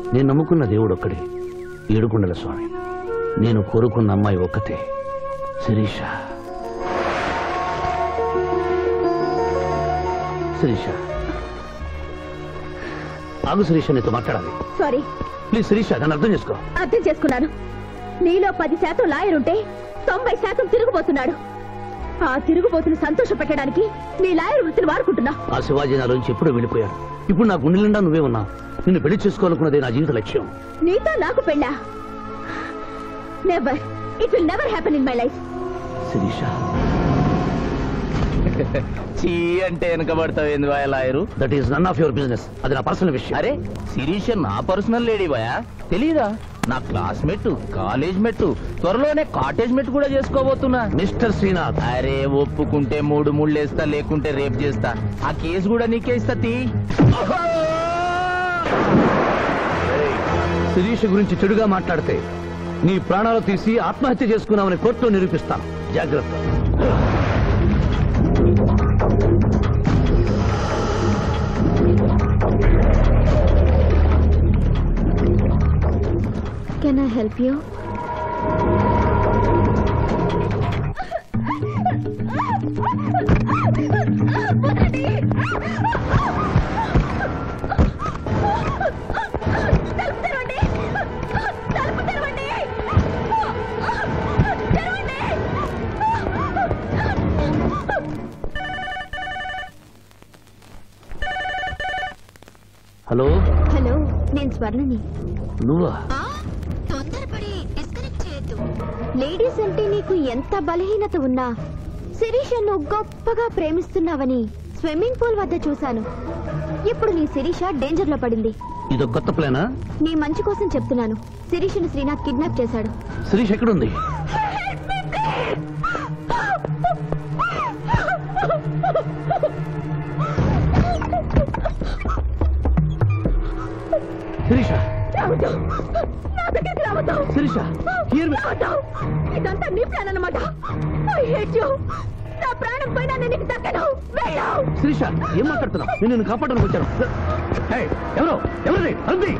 నేను నమ్ముకున్న దేవుడు ఒక్కడే ఏడుకొండల స్వామి నేను కోరుకున్న అమ్మాయి ఒక్కతే శిరీష శిరీష ఆగు శిరీష నీతో మాట్లాడాలి సారీ ప్లీజ్ శిరీష నన్ను అర్థం చేసుకో అర్థం చేసుకున్నాను నీలో పది శాతం లాయర్ ఉంటే తొంభై శాతం తిరుగుబోతున్నాడు ఆ తిరుగుబోతుని సంతోష పెట్టడానికి నీ లాయర్ వృత్తిని వాడుకుంటున్నా ఆ శివాజీ నాలోంచి ఎప్పుడో వెళ్ళిపోయాడు ఇప్పుడు నా గుండె నిండా నువ్వే ఉన్నా నిన్ను పెళ్లి చేసుకోవాలనుకున్నదే నా జీవిత లక్ష్యం నీతో నాకు పెళ్ళా never it will never happen in my life Sirisha చీ అంటే వెనకబడతావు ఏంది boy lawyer that is none of your business అది నా పర్సనల్ విషయం అరే శిరీష నా పర్సనల్ లేడీ బాయా తెలీదా నా క్లాస్మేట్ కాలేజ్ మెట్ త్వరలోనే కాటేజ్ మెట్ కూడా చేసుకోబోతున్నా మిస్టర్ శ్రీనాథ్ అరే ఒప్పుకుంటే మూడు ముళ్ళు వేస్తా లేకుంటే రేప్ చేస్తా ఆ కేసు కూడా నీకే ఇస్తా తీ శిరీష గురించి చెడుగా మాట్లాడితే నీ ప్రాణాలు తీసి ఆత్మహత్య చేసుకున్నామని కోర్టులో నిరూపిస్తాను జాగ్రత్త can I help you hello hello నేను స్వర్ణని నువ్వా తొందరపడి డిస్కనెక్ట్ చేయొద్దు లేడీస్ అంటే నీకు ఎంత బలహీనత ఉన్నా శిరీష నువ్వు గొప్పగా ప్రేమిస్తున్నావని స్విమ్మింగ్ పూల్ వద్ద చూశాను ఇప్పుడు నీ శిరీష డేంజర్ లో పడింది ఇదో కొత్త ప్లానా నీ మంచి కోసం చెప్తున్నాను శిరీషను శ్రీనాథ్ కిడ్నాప్ చేశాడు శిరీష్ ఎక్కడుంది శిరీష శిరీష హియర్ మీ ఇదంతా నీ ప్లాన్ అన్నమాట ఐ హేట్ యు నా ప్రాణం పోయినా నేను నీకు దక్కను వెళ్ళు శిరీష ఏం మాట్లాడుతున్నావు నేను నిన్ను కాపాడడానికి వచ్చాను ఏయ్, ఎవరు ఎవరిది అంది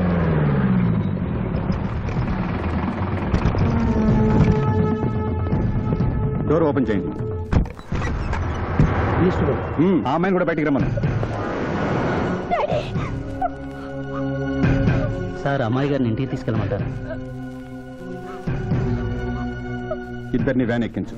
డోర్ ఓపెన్ చేయండి ఆ అమ్మాయిని కూడా బయటికి రమ్మను సార్ అమ్మాయి గారిని ఇంటికి తీసుకెళ్ళమంటారు ఇద్దరిని వ్యాన్ ఎక్కించు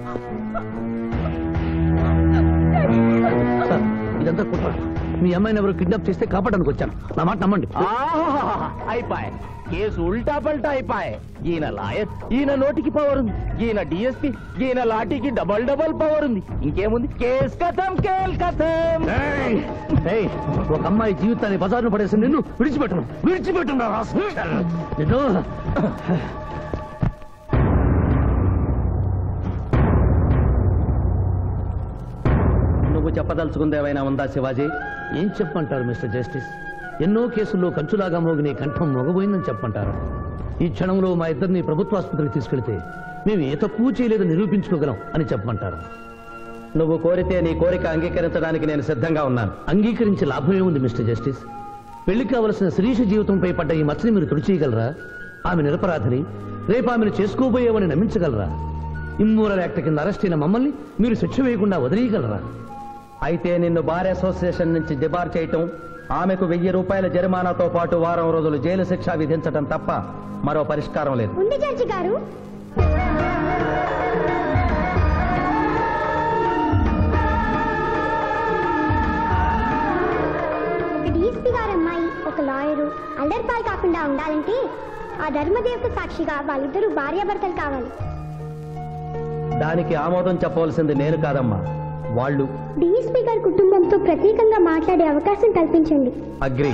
సార్ ఇదంతా కుట్ర మీ అమ్మాయిని ఎవరు కిడ్నాప్ చేస్తే కాపాడడానికి వచ్చాను నా మాట నమ్మండి అయిపోయి కేసు ఉల్టా పల్టా అయిపోయి ఈయన లాయర్ ఈయన నోటికి పవర్ ఉంది ఈయన డిఎస్పి ఈయన లాఠీకి డబల్ డబల్ పవర్ ఉంది ఇంకేముంది కేస్ కథం కేల్ కథం ఏయ్! ఏయ్, ఒక అమ్మాయి జీవితాన్ని బజార్ను పడేసి నిన్ను విడిచిపెట్టను విడిచిపెట్టను రా రాస్కల్. నిన్ను నువ్వు చెప్పదలుచుకుంది ఏమైనా ఉందా శివాజీ ఏం చెప్పంటారు మిస్టర్ జస్టిస్ ఎన్నో కేసుల్లో కంచులాగా మోగిన ఈ కంఠం మొగబోయిందని చెప్పంటారు ఈ క్షణంలో మా ఇద్దరిని ప్రభుత్వాసుపత్రికి తీసుకెళ్తే మేము ఏ తక్కువ చేయలేదని నిరూపించుకోగలం అని చెప్పమంటారు నువ్వు కోరితే నీ కోరిక అంగీకరించడానికి నేను సిద్ధంగా ఉన్నాను అంగీకరించే లాభం ఏముంది మిస్టర్ జస్టిస్ పెళ్లి కావలసిన శిరీష జీవితంపై పడ్డ ఈ మచ్చని మీరు తుడిచేయగలరా ఆమె నిరపరాధిని రేపు ఆమెను చేసుకోబోయేవని నమ్మించగలరా ఇమ్మూరల్ యాక్ట్ కింద అరెస్ట్ అయిన మమ్మల్ని మీరు శిక్ష వేయకుండా వదిలేయగలరా అయితే నిన్ను బార్ అసోసియేషన్ నుంచి డిబార్ చేయటం ఆమెకు వెయ్యి రూపాయల జరిమానాతో పాటు వారం రోజులు జైలు శిక్ష విధించటం తప్ప మరో పరిష్కారం లేదు ఉంది జడ్జి గారు ఒక డిఎస్పీ గారు అమ్మాయి ఒక లాయరు అల్లరిపాలు కాకుండా ఉండాలంటే ఆ ధర్మదేవకు సాక్షిగా వాళ్ళిద్దరూ భార్యాభర్తలు కావాలి దానికి ఆమోదం చెప్పవలసింది నేను కాదమ్మా వాళ్ళు డిఎస్పీ గారి కుటుంబంతో ప్రత్యేకంగా మాట్లాడే అవకాశం కల్పించండి అగ్రి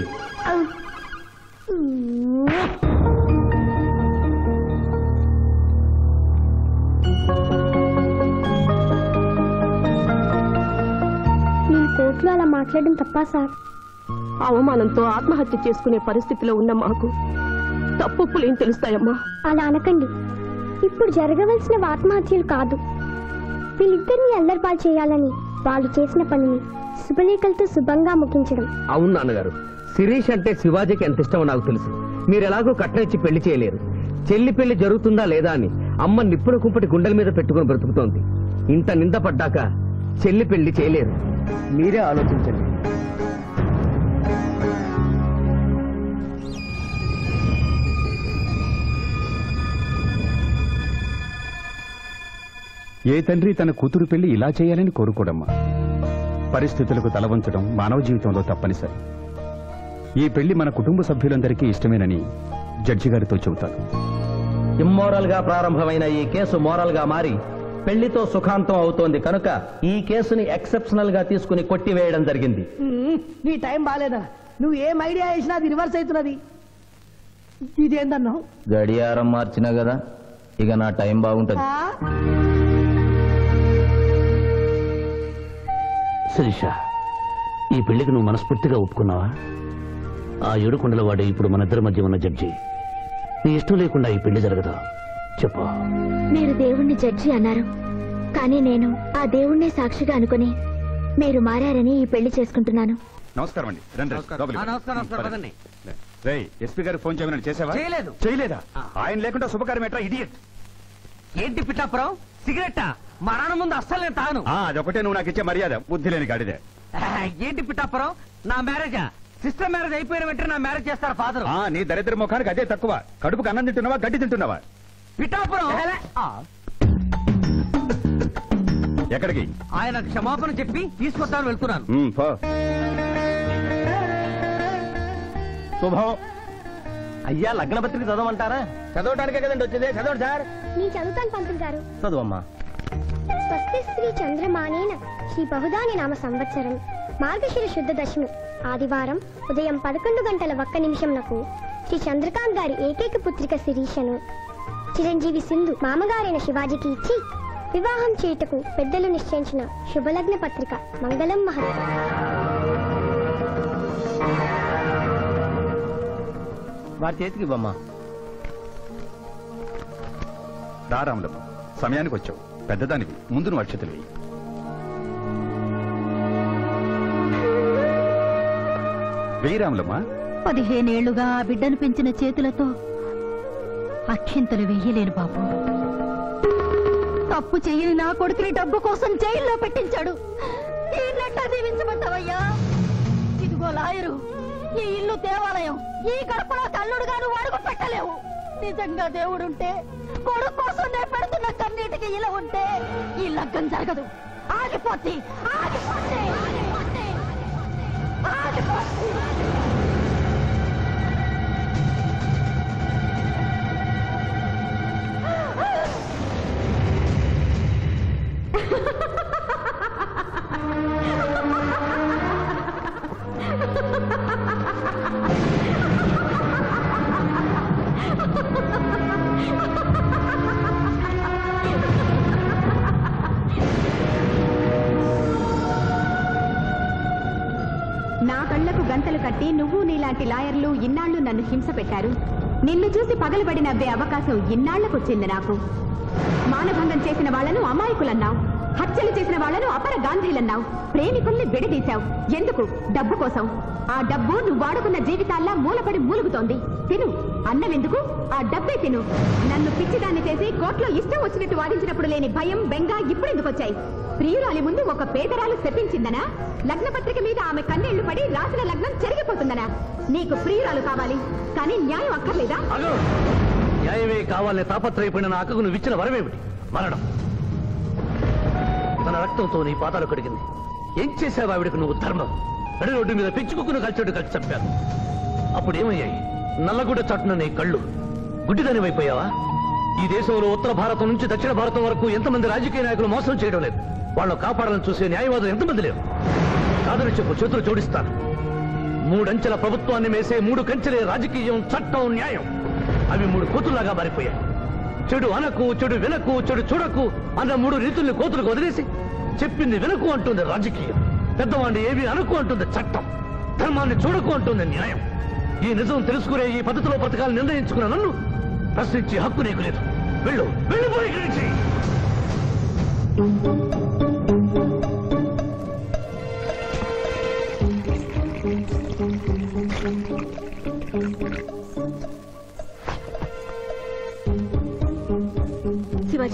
నేను కోర్టులో అలా మాట్లాడడం తప్పా సార్ అవమానంతో ఆత్మహత్య చేసుకునే పరిస్థితిలో ఉన్న మాకు తప్పులేం తెలుస్తాయమ్మా అలా అనకండి ఇప్పుడు జరగవలసిన ఆత్మహత్యలు కాదు వీళ్ళిద్దరిని అల్లరిపాలు చేయాలని వాళ్ళు చేసిన పనిని శుభలేఖలతో శుభంగా ముగించడం అవును నాన్నగారు శిరీష్ అంటే శివాజీకి ఎంత ఇష్టమో నాకు తెలుసు మీరు ఎలాగో కట్నం పెళ్లి చేయలేరు చెల్లి పెళ్లి జరుగుతుందా లేదా అని అమ్మ నిప్పుల కుంపటి గుండెల మీద పెట్టుకుని బ్రతుకుతోంది ఇంత నింద పడ్డాక చెల్లి పెళ్లి చేయలేరు మీరే ఆలోచించండి ఏ తండ్రి తన కూతురు పెళ్లి ఇలా చేయాలని కోరుకోడమ్మా పరిస్థితులకు తలవంచడం మానవ జీవితంలో తప్పనిసరి ఈ పెళ్లి మన కుటుంబ సభ్యులందరికీ ఇష్టమేనని జడ్జి గారితో చెబుతాను ఇమ్మోరల్ గా ప్రారంభమైన ఈ కేసు మోరల్ గా మారి పెళ్లితో సుఖాంతం అవుతోంది కనుక ఈ కేసుని ఎక్సెప్షనల్ గా తీసుకుని కొట్టివేయడం జరిగింది నీ టైం బాగాలేదా నువ్వు ఏం ఐడియా వేసినా అది రివర్స్ అవుతున్నది ఇదేందన్నావు గడియారం మార్చినా కదా ఇక నా టైం బాగుంటది ఆ? శిరీష ఈ పెళ్లికి నువ్వు మనస్ఫూర్తిగా ఒప్పుకున్నావా ఆ ఏడుకొండల వాడే ఇప్పుడు మన ఇద్దరి మధ్య ఉన్న జడ్జి నీ ఇష్టం లేకుండా ఈ పెళ్లి జరగదు చెప్పు మీరు దేవుణ్ణి జడ్జి అన్నారు కానీ నేను ఆ దేవుణ్ణే సాక్షిగా అనుకుని మీరు మారారని ఈ పెళ్లి చేసుకుంటున్నాను నమస్కారం అండి రండి, రండి. లోపలికి రండి. నమస్కారం, నమస్కారం, పదండి. రేయ్ ఎస్పీ గారు ఫోన్ చేయమని చేసావా చేయలేదు. చేయలేదా ఆయన లేకుండా శుభకార్యం ఎట్లా ఇడియట్ ఏంటి పిఠాపురం సిగరెట్టా మా నాన్న ముందు అస్సలు నేను తాను అదొకటే నువ్వు నాకు ఇచ్చే మర్యాద బుద్ధి లేని గాడిదే ఏంటి పిఠాపురం నా మ్యారేజా సిస్టర్ మ్యారేజ్ అయిపోయిన వెంటనే నా మ్యారేజ్ చేస్తారు ఫాదర్ ఆ నీ దరిద్ర ముఖానికి అదే తక్కువ కడుపుకు అన్నం తింటున్నావా గడ్డి తింటున్నావా పిఠాపురం ఆ, ఎక్కడికి ఆయన క్షమాపణ చెప్పి తీసుకొస్తాను వెళ్తున్నాను ఉమ్, పో శుభం అయ్యా లగ్న పత్రిక చదవమంటారా చదవటానికే కదండి వచ్చింది చదవండి సార్ నేను చదువుతాను పంతులు గారు చదువమ్మా స్వస్తి శ్రీ చంద్రమానేన శ్రీ బహుదాని నామ సంవత్సరం మార్గశిర శుద్ధ దశమి ఆదివారం ఉదయం పదకొండు గంటల ఒక్క నిమిషంలకు శ్రీ చంద్రకాంత్ గారి ఏకైక పుత్రిక శిరీషను చిరంజీవి సింధు మామగారైన శివాజీకి ఇచ్చి వివాహం చేయుటకు పెద్దలు నిశ్చయించిన శుభలగ్న పత్రిక మంగళం మహత్వం వారి చేతికి ఇవ్వమ్మా రారాములమ్మ సమయానికి వచ్చావు పెద్దదానికి ముందు నువ్వు అక్షతలు వేయి వెయ్యి రాములమ్మ పదిహేనేళ్లుగా ఆ బిడ్డను పెంచిన చేతులతో అక్షింతలు వెయ్యలేను బాబు తప్పు చెయ్యని నా కొడుకుని డబ్బు కోసం జైల్లో పెట్టించాడు ఎన్నట్టా దీవించమంటావయ్యా ఇదిగో లాయరు ఈ ఇల్లు దేవాలయం ఈ గడపలో తల్లుడుగా నువ్వు అడుగు పెట్టలేవు నిజంగా దేవుడుంటే కొడుకు కోసం నేను పెడుతున్న కన్నీటికి ఇలా ఉంటే ఈ లగ్గం జరగదు ఆగిపోద్ది ఆగిపోద్ది ఆగిపోద్ది ఆగిపోద్ది నా కళ్లకు గంతలు కట్టి నువ్వు నీలాంటి లాయర్లు ఇన్నాళ్లు నన్ను హింస పెట్టారు నిన్ను చూసి పగలబడి నవ్వే అవకాశం ఇన్నాళ్లకొచ్చింది నాకు మానభంగం చేసిన వాళ్లను అమాయకులన్నావు హత్యలు చేసిన వాళ్లను అపర గాంధీలన్నావు ప్రేమికుల్ని విడదీశావు ఎందుకు డబ్బు కోసం ఆ డబ్బు నువ్వు వాడుకున్న జీవితాల్లా మూలపడి మూలుగుతోంది తిను అన్నం ఎందుకు ఆ డబ్బే తిను నన్ను పిచ్చిదాన్ని చేసి కోర్టులో ఇష్టం వచ్చినట్టు వాదించినప్పుడు లేని భయం బెంగ ఇప్పుడు ఎందుకు వచ్చాయి ప్రియురాలి ముందు ఒక పేదరాలు శపించిందనా లగ్న పత్రిక మీద ఆమె కన్నీళ్లు పడి రాసిన లగ్నం చెరిగిపోతుందనా నీకు ప్రియురాలు కావాలి కానీ న్యాయం అక్కర్లేదా అగో న్యాయమే కావాలని తాపత్రయపడిన నా అక్కకు నువ్వు ఇచ్చిన వరమేమిటి మరణం తన రక్తంతో నీ పాదాలు కడిగింది ఏం చేసావు ఆవిడకు నువ్వు ధర్మం నడి రోడ్డు మీద పెంచుకుక్కును కలిచాడు కలిసి చంపాను అప్పుడు ఏమయ్యాయి నల్లగుడ్డ చాటున నీ కళ్ళు గుడ్డిదాని అయిపోయావా ఈ దేశంలో ఉత్తర భారతం నుంచి దక్షిణ భారతం వరకు ఎంతమంది రాజకీయ నాయకులు మోసం చేయడం లేదు వాళ్ళని కాపాడాలని చూసే న్యాయవాదులు ఎంతమంది లేరు కాదని చెప్పు చేతులు జోడిస్తాను మూడంచెల ప్రభుత్వాన్ని మేసే మూడు కంచెలే రాజకీయం చట్టం న్యాయం అవి మూడు కోతుల్లాగా మారిపోయాయి చెడు అనకు చెడు వినకు చెడు చూడకు అన్న మూడు రీతుల్ని కోతులకు వదిలేసి చెప్పింది వినకు అంటుంది రాజకీయం పెద్దవాడిని ఏవి అనుకు అంటుంది చట్టం ధర్మాన్ని చూడకు అంటుంది న్యాయం ఈ నిజం తెలుసుకునే ఈ పద్ధతిలో పథకాలు నిర్ణయించుకున్న నన్ను ప్రశ్నించే హక్కు నీకు లేదు వెళ్ళు వెళ్ళిపోయి ఇక్కడి నుంచి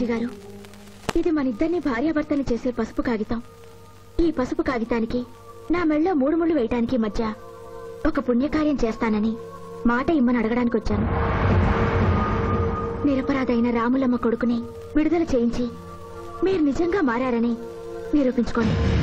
జడ్జి గారు ఇది మన ఇద్దరిని భార్యాభర్తలు చేసే పసుపు కాగితం ఈ పసుపు కాగితానికి నా మెళ్ళో మూడు ముళ్ళు వేయటానికి మధ్య ఒక పుణ్యకార్యం చేస్తానని మాట ఇమ్మని అడగడానికి వచ్చాను నిరపరాధైన రాములమ్మ కొడుకుని విడుదల చేయించి మీరు నిజంగా మారారని నిరూపించుకోండి